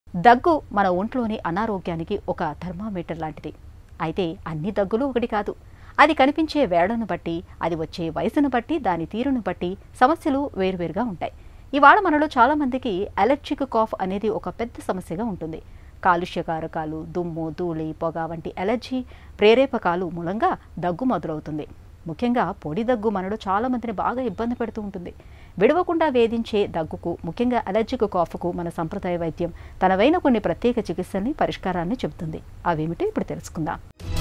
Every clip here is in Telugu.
దగ్గు మన ఒంట్లోని అనారోగ్యానికి ఒక థర్మామీటర్ లాంటిది అయితే అన్ని దగ్గులు ఒకటి కాదు అది కనిపించే వేడను బట్టి అది వచ్చే వయసును బట్టి దాని తీరును బట్టి సమస్యలు వేరువేరుగా ఉంటాయి ఇవాళ మనలో చాలామందికి అలర్జిక్ కాఫ్ అనేది ఒక పెద్ద సమస్యగా ఉంటుంది కాలుష్య కారకాలు దుమ్ము ధూళి పొగ వంటి అలర్జీ ప్రేరేపకాలు మూలంగా దగ్గు మొదలవుతుంది ముఖ్యంగా పొడి దగ్గు మనలో చాలా మందిని బాగా ఇబ్బంది పెడుతూ ఉంటుంది విడవకుండా వేధించే దగ్గుకు ముఖ్యంగా అలర్జిక్ కాఫ్కు మన సంప్రదాయ వైద్యం తనవైన కొన్ని ప్రత్యేక చికిత్సల్ని పరిష్కారాన్ని చెబుతుంది అవేమిటో ఇప్పుడు తెలుసుకుందాం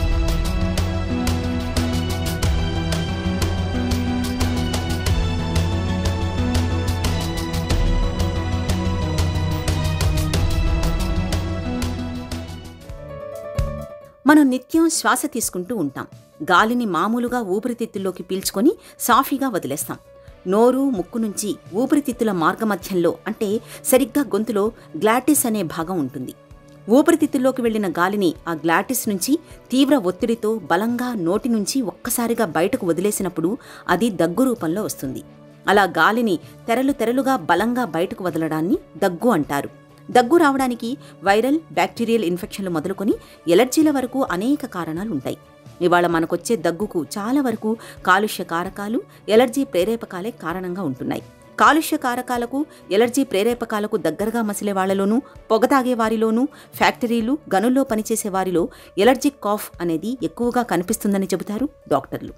మనం నిత్యం శ్వాస తీసుకుంటూ ఉంటాం గాలిని మామూలుగా ఊపిరితిత్తుల్లోకి పీల్చుకొని సాఫీగా వదిలేస్తాం నోరు ముక్కు నుంచి ఊపిరితిత్తుల మార్గమధ్యంలో అంటే సరిగ్గా గొంతులో గ్లాటిస్ అనే భాగం ఉంటుంది ఊపిరితిత్తుల్లోకి వెళ్లిన గాలిని ఆ గ్లాటిస్ నుంచి తీవ్ర ఒత్తిడితో బలంగా నోటి నుంచి ఒక్కసారిగా బయటకు వదిలేసినప్పుడు అది దగ్గు రూపంలో వస్తుంది అలా గాలిని తెరలు తెరలుగా బలంగా బయటకు వదలడాన్ని దగ్గు అంటారు దగ్గు రావడానికి వైరల్ బ్యాక్టీరియల్ ఇన్ఫెక్షన్లు మొదలుకొని ఎలర్జీల వరకు అనేక కారణాలు ఉంటాయి ఇవాళ మనకొచ్చే దగ్గుకు చాలా వరకు కాలుష్య కారకాలు ఎలర్జీ ప్రేరేపకాలే కారణంగా ఉంటున్నాయి కాలుష్య కారకాలకు ఎలర్జీ ప్రేరేపకాలకు దగ్గరగా మసిలే వాళ్లలోనూ పొగ తాగే వారిలోనూ ఫ్యాక్టరీలు గనుల్లో పనిచేసే వారిలో ఎలర్జిక్ కాఫ్ అనేది ఎక్కువగా కనిపిస్తుందని చెబుతారు డాక్టర్లు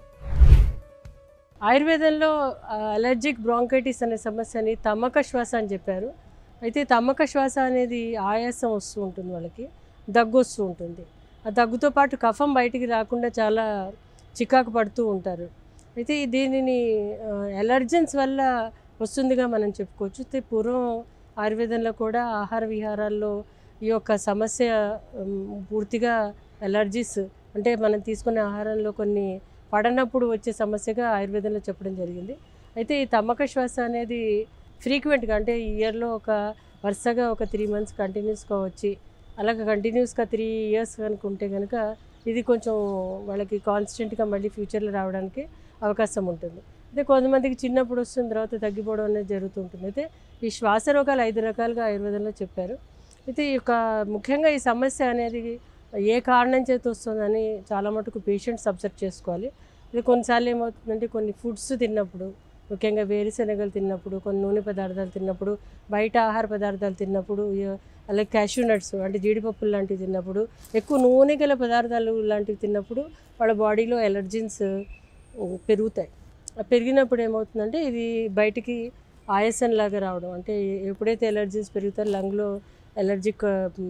ఆయుర్వేదంలో ఆ, అలర్జిక్ బ్రాంకైటిస్ అనే సమస్యని తమ్మక శ్వాస అని చెప్పారు అయితే తమ్మక శ్వాస అనేది ఆయాసం వస్తూ ఉంటుంది వాళ్ళకి దగ్గు వస్తూ ఉంటుంది ఆ దగ్గుతో పాటు కఫం బయటికి రాకుండా చాలా చికాకు పడుతూ ఉంటారు అయితే దీనిని ఎలర్జెన్స్ వల్ల వస్తుందిగా మనం చెప్పుకోవచ్చు అయితే పూర్వం ఆయుర్వేదంలో కూడా ఆహార విహారాల్లో ఈ యొక్క సమస్య ఉమ్, పూర్తిగా ఎలర్జీస్ అంటే మనం తీసుకునే ఆహారంలో కొన్ని పడనప్పుడు వచ్చే సమస్యగా ఆయుర్వేదంలో చెప్పడం జరిగింది అయితే ఈ తమ్మక శ్వాస అనేది ఫ్రీక్వెంట్గా అంటే ఇయర్లో ఒక వరుసగా ఒక త్రీ మంత్స్ కంటిన్యూస్గా వచ్చి అలాగే కంటిన్యూస్గా త్రీ ఇయర్స్ కనుక ఉంటే కనుక ఇది కొంచెం వాళ్ళకి కాన్స్టెంట్గా మళ్ళీ ఫ్యూచర్లో రావడానికి అవకాశం ఉంటుంది అయితే కొంతమందికి చిన్నప్పుడు వస్తుంది తర్వాత తగ్గిపోవడం అనేది జరుగుతుంటుంది అయితే ఈ శ్వాస రోగాలు ఐదు రకాలుగా ఆయుర్వేదంలో చెప్పారు అయితే ఈ యొక్క ముఖ్యంగా ఈ సమస్య అనేది ఏ కారణం చేత వస్తుందని చాలా మటుకు పేషెంట్స్ అబ్జర్వ్ చేసుకోవాలి ఇది కొన్నిసార్లు ఏమవుతుందంటే కొన్ని ఫుడ్స్ తిన్నప్పుడు ముఖ్యంగా వేరుశనగలు తిన్నప్పుడు కొన్ని నూనె పదార్థాలు తిన్నప్పుడు బయట ఆహార పదార్థాలు తిన్నప్పుడు ఇ- అలాగే క్యాష్యూ నట్స్ అంటే జీడిపప్పులు లాంటివి తిన్నప్పుడు ఎక్కువ నూనె గల పదార్థాలు లాంటివి తిన్నప్పుడు వాళ్ళ బాడీలో ఎలర్జీన్స్ పెరుగుతాయి ఆ పెరిగినప్పుడు ఏమవుతుందంటే ఇది బయటికి ఆయాసం లాగా రావడం అంటే ఎప్పుడైతే ఎలర్జీస్ పెరుగుతారో లంగ్లో ఎలర్జిక్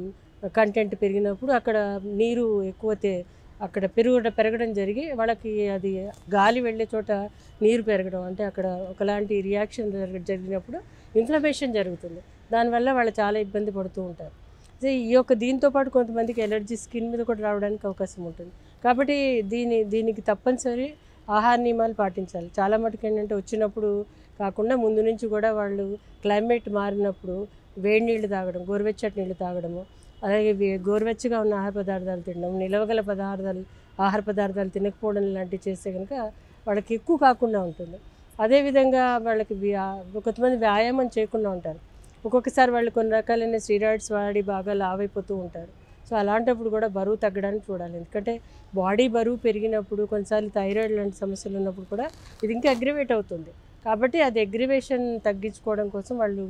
కంటెంట్ పెరిగినప్పుడు అక్కడ నీరు ఎక్కువ తే- అక్కడ పెరుగడం పెరగడం జరిగి వాళ్ళకి అది గాలి వెళ్ళే చోట నీరు పెరగడం అంటే అక్కడ ఒకలాంటి రియాక్షన్ జరగ జరిగినప్పుడు ఇన్ఫ్లమేషన్ జరుగుతుంది దానివల్ల వాళ్ళు చాలా ఇబ్బంది పడుతూ ఉంటారు అయితే ఈ యొక్క దీంతో పాటు కొంతమందికి ఎలర్జీ స్కిన్ మీద కూడా రావడానికి అవకాశం ఉంటుంది కాబట్టి దీని దీనికి తప్పనిసరి ఆహార నియమాలు పాటించాలి చాలా మటుకు ఏంటంటే వచ్చినప్పుడు కాకుండా ముందు నుంచి కూడా వాళ్ళు క్లైమేట్ మారినప్పుడు వేడి నీళ్ళు తాగడం గోరువెచ్చటి నీళ్ళు తాగడము అలాగే వే- గోరువెచ్చగా ఉన్న ఆహార పదార్థాలు తినడం నిలవగల పదార్థాలు ఆహార పదార్థాలు తినకపోవడం లాంటివి చేస్తే కనుక వాళ్ళకి ఎక్కువ కాకుండా ఉంటుంది అదేవిధంగా వాళ్ళకి వ్యా- కొంతమంది వ్యాయామం చేయకుండా ఉంటారు ఒక్కొక్కసారి వాళ్ళు కొన్ని రకాలైన స్టీరాయిడ్స్ వాడి బాగా లావైపోతూ ఉంటారు సో అలాంటప్పుడు కూడా బరువు తగ్గడానికి చూడాలి ఎందుకంటే బాడీ బరువు పెరిగినప్పుడు కొన్నిసార్లు థైరాయిడ్ లాంటి సమస్యలు ఉన్నప్పుడు కూడా ఇది ఇంకా అగ్రివేట్ అవుతుంది కాబట్టి అది అగ్రివేషన్ తగ్గించుకోవడం కోసం వాళ్ళు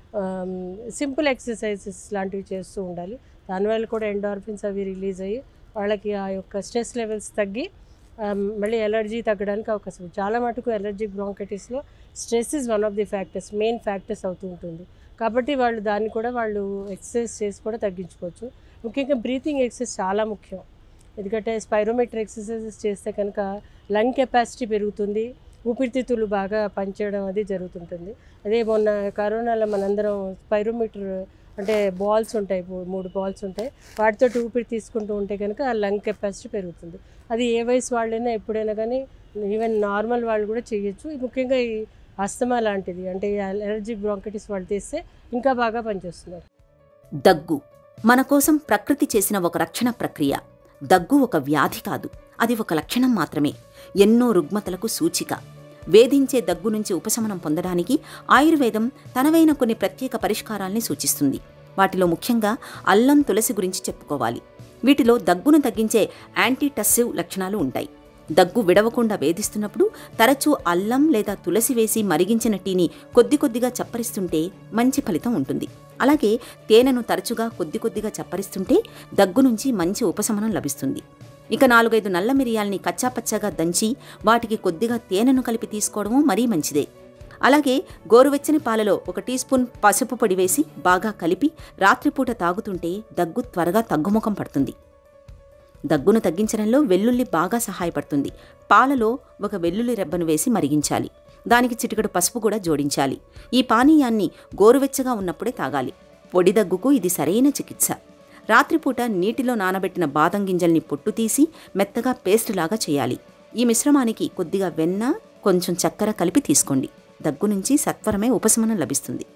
సింపుల్ ఎక్సర్సైజెస్ లాంటివి చేస్తూ ఉండాలి దానివల్ల కూడా ఎండార్ఫిన్స్ అవి రిలీజ్ అయ్యి వాళ్ళకి ఆ యొక్క స్ట్రెస్ లెవెల్స్ తగ్గి ఆ, మళ్ళీ ఎలర్జీ తగ్గడానికి అవకాశం ఉంది చాలా మటుకు ఎలర్జిక్ బ్రాంకైటిస్లో stress is one of the factors main factors అవుతూ ఉంటుంది కాబట్టి వాళ్ళు దాన్ని కూడా వాళ్ళు ఎక్సర్సైజ్ చేసి కూడా తగ్గించుకోవచ్చు ముఖ్యంగా బ్రీతింగ్ ఎక్సర్సైజ్ చాలా ముఖ్యం ఎందుకంటే స్పైరోమెట్రీ ఎక్సర్సైజెస్ చేస్తే కనుక లంగ్ కెపాసిటీ పెరుగుతుంది ఊపిరితిత్తులు బాగా పనిచేయడం అది జరుగుతుంటుంది అదే మొన్న కరోనాలో మనందరం స్పైరోమీటర్ అంటే బాల్స్ ఉంటాయి మూ- మూడు బాల్స్ ఉంటాయి వాటితో ఊపిరి తీసుకుంటూ ఉంటే కనుక ఆ లంగ్ కెపాసిటీ పెరుగుతుంది అది ఏ వయసు వాళ్ళైనా ఎప్పుడైనా కానీ ఈవెన్ నార్మల్ వాళ్ళు కూడా చేయొచ్చు ముఖ్యంగా ఈ అస్తమా లాంటిది అంటే ఈ అలర్జిక్ బ్రాంకైటిస్ వాళ్ళు తీస్తే ఇంకా బాగా పనిచేస్తున్నారు దగ్గు మన కోసం ప్రకృతి చేసిన ఒక రక్షణ ప్రక్రియ దగ్గు ఒక వ్యాధి కాదు అది ఒక లక్షణం మాత్రమే ఎన్నో రుగ్మతలకు సూచిక వేధించే దగ్గు నుంచి ఉపశమనం పొందడానికి ఆయుర్వేదం తనవైన కొన్ని ప్రత్యేక పరిష్కారాల్ని సూచిస్తుంది వాటిలో ముఖ్యంగా అల్లం తులసి గురించి చెప్పుకోవాలి వీటిలో దగ్గును తగ్గించే యాంటీటస్సివ్ లక్షణాలు ఉంటాయి దగ్గు విడవకుండా వేధిస్తున్నప్పుడు తరచూ అల్లం లేదా తులసి వేసి మరిగించిన టీని కొద్ది కొద్దిగా చప్పరిస్తుంటే మంచి ఫలితం ఉంటుంది అలాగే తేనెను తరచుగా కొద్ది కొద్దిగా చప్పరిస్తుంటే దగ్గు నుంచి మంచి ఉపశమనం లభిస్తుంది ఇక నాలుగైదు నల్ల మిరియాల్ని కచ్చాపచ్చాగా దంచి వాటికి కొద్దిగా తేనెను కలిపి తీసుకోవడము మరీ మంచిదే అలాగే గోరువెచ్చని పాలలో ఒక టీ స్పూన్ పసుపు పొడి వేసి బాగా కలిపి రాత్రిపూట తాగుతుంటే దగ్గు త్వరగా తగ్గుముఖం పడుతుంది దగ్గును తగ్గించడంలో వెల్లుల్లి బాగా సహాయపడుతుంది పాలలో ఒక వెల్లుల్లి రెబ్బను వేసి మరిగించాలి దానికి చిటికెడు పసుపు కూడా జోడించాలి ఈ పానీయాన్ని గోరువెచ్చగా ఉన్నప్పుడే తాగాలి పొడి దగ్గుకు ఇది సరైన చికిత్స రాత్రిపూట నీటిలో నానబెట్టిన బాదం గింజల్ని పొట్టు తీసి మెత్తగా పేస్ట్ లాగా చేయాలి ఈ మిశ్రమానికి కొద్దిగా వెన్న కొంచెం చక్కెర కలిపి తీసుకోండి దగ్గు నుంచి సత్వరమే ఉపశమనం లభిస్తుంది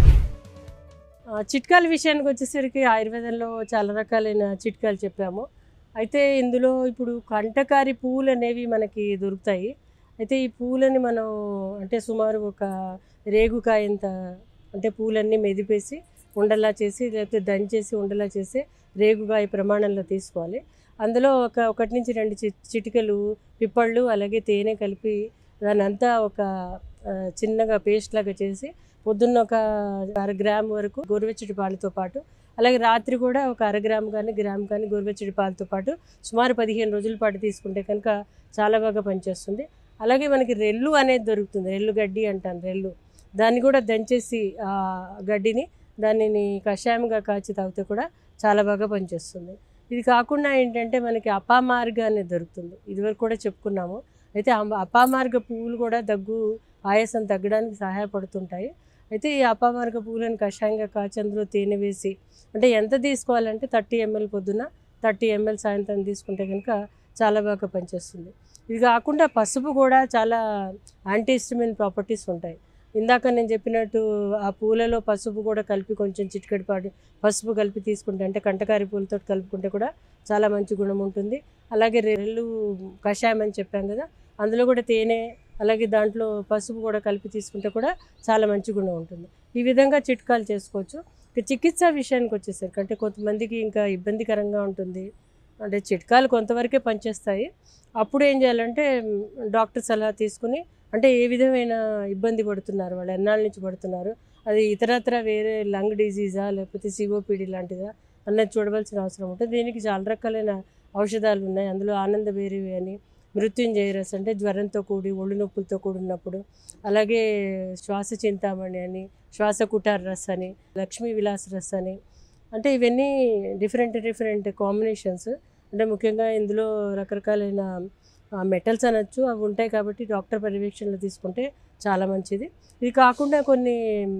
ఆ, చిట్కాల విషయానికి వచ్చేసరికి ఆయుర్వేదంలో చాలా రకాలైన చిట్కాలు చెప్పాము అయితే ఇందులో ఇప్పుడు కంటకారి పువ్వులు అనేవి మనకి దొరుకుతాయి అయితే ఈ పువ్వులని మనం అంటే సుమారు ఒక రేగుకాయంత అంటే పూలన్నీ మెదిపేసి ఉండలా చేసి లేకపోతే దంచేసి ఉండలా చేసి రేగుకాయ ప్రమాణంలో తీసుకోవాలి అందులో ఒక ఒకటి నుంచి రెండు చి చిటికలు పిప్పళ్ళు అలాగే తేనె కలిపి దాని అంతా ఒక ఆ, చిన్నగా పేస్ట్ లాగా చేసి పొద్దున్న ఒక అర గ్రామ్ వరకు గోరువెచ్చటి పాలతో పాటు అలాగే రాత్రి కూడా ఒక అర గ్రామ్ కానీ గ్రామ్ కానీ గోరువెచ్చటి పాలతో పాటు సుమారు పదిహేను రోజుల పాటు తీసుకుంటే కనుక చాలా బాగా పనిచేస్తుంది అలాగే మనకి రెల్లు అనేది దొరుకుతుంది రెల్లు గడ్డి అంటాను రెల్లు దాన్ని కూడా దంచేసి ఆ గడ్డిని దానిని కషాయంగా కాచి తాగితే కూడా చాలా బాగా పనిచేస్తుంది ఇది కాకుండా ఏంటంటే మనకి అపామార్గ అనేది దొరుకుతుంది ఇదివరకు కూడా చెప్పుకున్నాము అయితే ఆ అపామార్గ పువ్వులు కూడా దగ్గు ఆయాసం తగ్గడానికి సహాయపడుతుంటాయి అయితే ఈ అపామార్గ పువ్వులను కషాయంగా కాచి అందులో తేనె వేసి అంటే ఎంత తీసుకోవాలంటే థర్టీ ఎంఎల్ పొద్దున థర్టీ ఎంఎల్ సాయంత్రం తీసుకుంటే కనుక చాలా బాగా పనిచేస్తుంది ఇది కాకుండా పసుపు కూడా చాలా యాంటీస్టమిన్ ప్రాపర్టీస్ ఉంటాయి ఇందాక నేను చెప్పినట్టు ఆ పూలలో పసుపు కూడా కలిపి కొంచెం చిటికెడు పాటు పసుపు కలిపి తీసుకుంటే అంటే కంటకారి పూలతో కలుపుకుంటే కూడా చాలా మంచి గుణం ఉంటుంది అలాగే రెల్లు కషాయం అని చెప్పాం కదా అందులో కూడా తేనె అలాగే దాంట్లో పసుపు కూడా కలిపి తీసుకుంటే కూడా చాలా మంచి గుణం ఉంటుంది ఈ విధంగా చిట్కాలు చేసుకోవచ్చు ఇక చికిత్స విషయానికి వచ్చేసరికి అంటే కొంతమందికి ఇంకా ఇబ్బందికరంగా ఉంటుంది అంటే చిట్కాలు కొంతవరకే పనిచేస్తాయి అప్పుడు ఏం చేయాలంటే మ్, డాక్టర్ సలహా తీసుకుని అంటే ఏ విధమైన ఇబ్బంది పడుతున్నారు వాళ్ళు ఎన్నాళ్ళ నుంచి పడుతున్నారు అది ఇతరత్ర వేరే లంగ్ డిజీజా లేకపోతే సిఓపిడి లాంటిదా అన్నది చూడవలసిన అవసరం ఉంటుంది దీనికి చాలా రకాలైన ఔషధాలు ఉన్నాయి అందులో ఆనంద బేరివి అని మృత్యుంజయ రస్ అంటే జ్వరంతో కూడి ఒళ్ళు నొప్పులతో కూడి ఉన్నప్పుడు అలాగే శ్వాస చింతామణి అని శ్వాస కుటార్ రస్ అని లక్ష్మీ విలాస్ రస్ అని అంటే ఇవన్నీ డిఫరెంట్ డిఫరెంట్ కాంబినేషన్స్ అంటే ముఖ్యంగా ఇందులో రకరకాలైన మెటల్స్ అనొచ్చు అవి ఉంటాయి కాబట్టి డాక్టర్ పర్యవేక్షణలో తీసుకుంటే చాలా మంచిది ఇది కాకుండా కొన్ని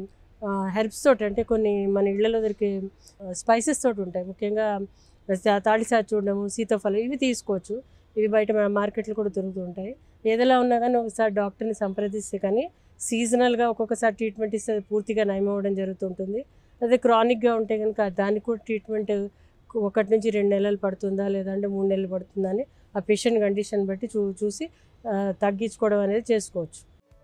హెర్బ్స్ తోటి అంటే కొన్ని మన ఇళ్లలో దొరికే స్పైసెస్ తోటి ఉంటాయి ముఖ్యంగా తా- తాళిసారు చూడడము సీతాఫలం ఇవి తీసుకోవచ్చు ఇవి బయట మన మార్కెట్లో కూడా దొరుకుతూ ఉంటాయి ఏదైనా ఉన్నా కానీ ఒకసారి డాక్టర్ని సంప్రదిస్తే కానీ సీజనల్గా ఒక్కొక్కసారి ట్రీట్మెంట్ ఇస్తే అది పూర్తిగా నయం అవ్వడం జరుగుతుంటుంది అదే క్రానిక్గా ఉంటే కనుక దానికి కూడా ట్రీట్మెంట్ ఒకటి నుంచి రెండు నెలలు పడుతుందా లేదంటే మూడు నెలలు పడుతుందా అని ఆ పేషెంట్ కండిషన్ బట్టి చూ చూసి ఆ, తగ్గించుకోవడం అనేది చేసుకోవచ్చు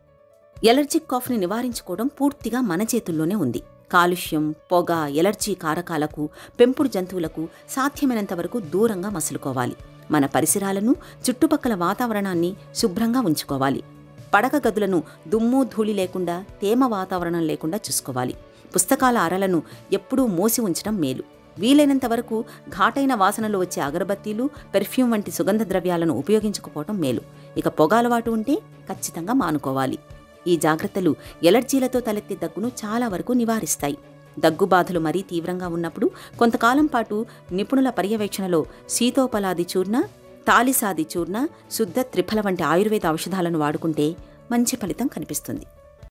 ఎలర్జిక్ కాఫ్ని నివారించుకోవడం పూర్తిగా మన చేతుల్లోనే ఉంది కాలుష్యం పొగ ఎలర్జీ కారకాలకు పెంపుడు జంతువులకు సాధ్యమైనంత వరకు దూరంగా మసులుకోవాలి మన పరిసరాలను చుట్టుపక్కల వాతావరణాన్ని శుభ్రంగా ఉంచుకోవాలి పడక గదులను దుమ్ము ధూళి లేకుండా తేమ వాతావరణం లేకుండా చూసుకోవాలి పుస్తకాల అరలను ఎప్పుడూ మూసి ఉంచడం మేలు వీలైనంత వరకు ఘాటైన వాసనలు వచ్చే అగరబత్తీలు పెర్ఫ్యూమ్ వంటి సుగంధ ద్రవ్యాలను ఉపయోగించకపోవటం మేలు ఇక పొగ అలవాటు ఉంటే ఖచ్చితంగా మానుకోవాలి ఈ జాగ్రత్తలు ఎలర్జీలతో తలెత్తే దగ్గును చాలా వరకు నివారిస్తాయి దగ్గు బాధలు మరీ తీవ్రంగా ఉన్నప్పుడు కొంతకాలం పాటు నిపుణుల పర్యవేక్షణలో శీతోపలాది చూర్ణ తాలిసాది చూర్ణ శుద్ధ త్రిఫల వంటి ఆయుర్వేద ఔషధాలను వాడుకుంటే మంచి ఫలితం కనిపిస్తుంది